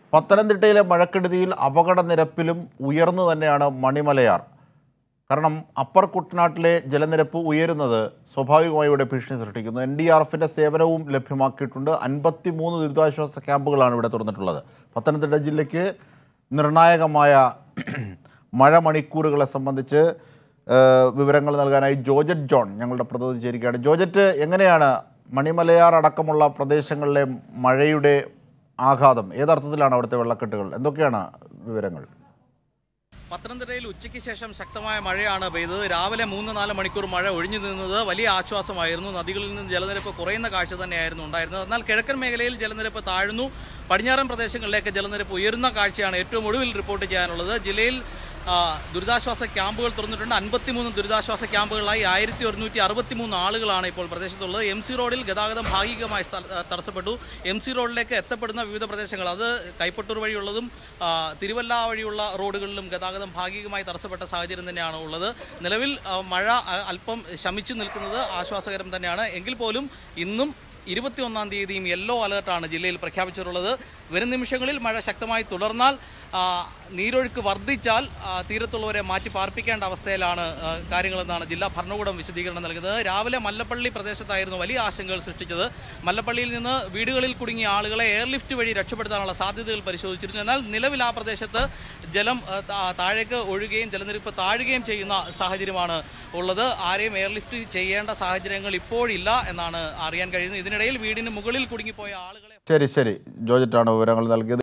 പത്തനംതിട്ടയിലെ മഴക്കെടുതിയിൽ അപകട നിരപ്പിലും ഉയർന്നു തന്നെയാണ് മണിമലയാർ കാരണം അപ്പർ കുട്ടനാട്ടിലെ ജലനിരപ്പ് ഉയരുന്നത് സ്വാഭാവികമായി ഇവിടെ ഭീഷണി സൃഷ്ടിക്കുന്നു എൻ ഡി ആർ എഫിൻ്റെ സേവനവും ലഭ്യമാക്കിയിട്ടുണ്ട് അൻപത്തി മൂന്ന് ദുരിതാശ്വാസ ക്യാമ്പുകളാണ് ഇവിടെ തുറന്നിട്ടുള്ളത് പത്തനംതിട്ട ജില്ലയ്ക്ക് നിർണായകമായ മഴ മണിക്കൂറുകളെ സംബന്ധിച്ച് ഏഹ്, വിവരങ്ങൾ നൽകാനായി ജോജറ്റ് ജോൺ ഞങ്ങളുടെ പ്രതിനിധി ചേരുകയാണ് ജോജറ്റ് എങ്ങനെയാണ് മണിമലയാർ അടക്കമുള്ള പ്രദേശങ്ങളിലെ മഴയുടെ ആഘാതം ഏതർത്ഥത്തിലാണ് അവിടുത്തെ വെള്ളക്കെട്ടുകൾ എന്തൊക്കെയാണ് വിവരങ്ങൾ പത്തനംതിട്ടയിൽ ഉച്ചയ്ക്ക് ശേഷം ശക്തമായ മഴയാണ് പെയ്തത് രാവിലെ മൂന്ന് നാല് മണിക്കൂർ മഴ ഒഴിഞ്ഞു നിന്നത് വലിയ ആശ്വാസമായിരുന്നു നദികളിൽ നിന്ന് ജലനിരപ്പ് കുറയുന്ന കാഴ്ച തന്നെയായിരുന്നു ഉണ്ടായിരുന്നത് എന്നാൽ കിഴക്കൻ മേഖലയിൽ ജലനിരപ്പ് താഴ്ന്നു പടിഞ്ഞാറൻ പ്രദേശങ്ങളിലേക്ക് ജലനിരപ്പ് ഉയരുന്ന കാഴ്ചയാണ് ഏറ്റവും ഒടുവിൽ റിപ്പോർട്ട് ചെയ്യാനുള്ളത് ജില്ലയിൽ ആ, ദുരിതാശ്വാസ ക്യാമ്പുകൾ തുറന്നിട്ടുണ്ട് അൻപത്തിമൂന്ന് ദുരിതാശ്വാസ ക്യാമ്പുകളായി ആയിരത്തി ഒരുന്നൂറ്റി അറുപത്തിമൂന്ന് ആളുകളാണ് ഇപ്പോൾ പ്രദേശത്തുള്ളത് എം സി റോഡിൽ ഗതാഗതം ഭാഗികമായി സ്ഥല- ആ, തടസ്സപ്പെട്ടു എം സി റോഡിലേക്ക് എത്തപ്പെടുന്ന വിവിധ പ്രദേശങ്ങൾ അത് കൈപ്പട്ടൂർ വഴിയുള്ളതും ആ, തിരുവല്ല വഴിയുള്ള റോഡുകളിലും ഗതാഗതം ഭാഗികമായി തടസ്സപ്പെട്ട സാഹചര്യം തന്നെയാണ് ഉള്ളത് നിലവിൽ ആ, മഴ ആ, അല്പം ശമിച്ചു നിൽക്കുന്നത് ആശ്വാസകരം തന്നെയാണ് എങ്കിൽ പോലും ഇന്നും ഇരുപത്തിയൊന്നാം തീയതിയും യെല്ലോ അലർട്ടാണ് ജില്ലയിൽ പ്രഖ്യാപിച്ചിട്ടുള്ളത് വരും നിമിഷങ്ങളിൽ മഴ ശക്തമായി തുടർന്നാൽ ആ, നീരൊഴുക്ക് വർദ്ധിച്ചാൽ ആ, തീരത്തുള്ളവരെ മാറ്റി പാർപ്പിക്കേണ്ട അവസ്ഥയിലാണ് ആ, കാര്യങ്ങളെന്നാണ് ജില്ലാ ഭരണകൂടം വിശദീകരണം നൽകുന്നത് രാവിലെ മല്ലപ്പള്ളി പ്രദേശത്തായിരുന്നു വലിയ ആശങ്കകൾ സൃഷ്ടിച്ചത് മല്ലപ്പള്ളിയിൽ നിന്ന് വീടുകളിൽ കുടുങ്ങിയ ആളുകളെ എയർലിഫ്റ്റ് വഴി രക്ഷപ്പെടുത്താനുള്ള സാധ്യതകൾ പരിശോധിച്ചിരുന്നു എന്നാൽ നിലവിൽ ആ പ്രദേശത്ത് ജലം ആ, താ- താഴേക്ക് ഒഴുകുകയും ജലനിരപ്പ് താഴുകയും ചെയ്യുന്ന സാഹചര്യമാണ് ഉള്ളത് ആരെയും എയർലിഫ്റ്റ് ചെയ്യേണ്ട സാഹചര്യങ്ങൾ ഇപ്പോഴില്ല എന്നാണ് അറിയാൻ കഴിയുന്നത് ഇതിനിടയിൽ വീടിന് മുകളിൽ കുടുങ്ങിപ്പോയ ആളുകളെ ശരി ശരി ജോജറ്റാണ് വിവരങ്ങൾ നൽകിയത്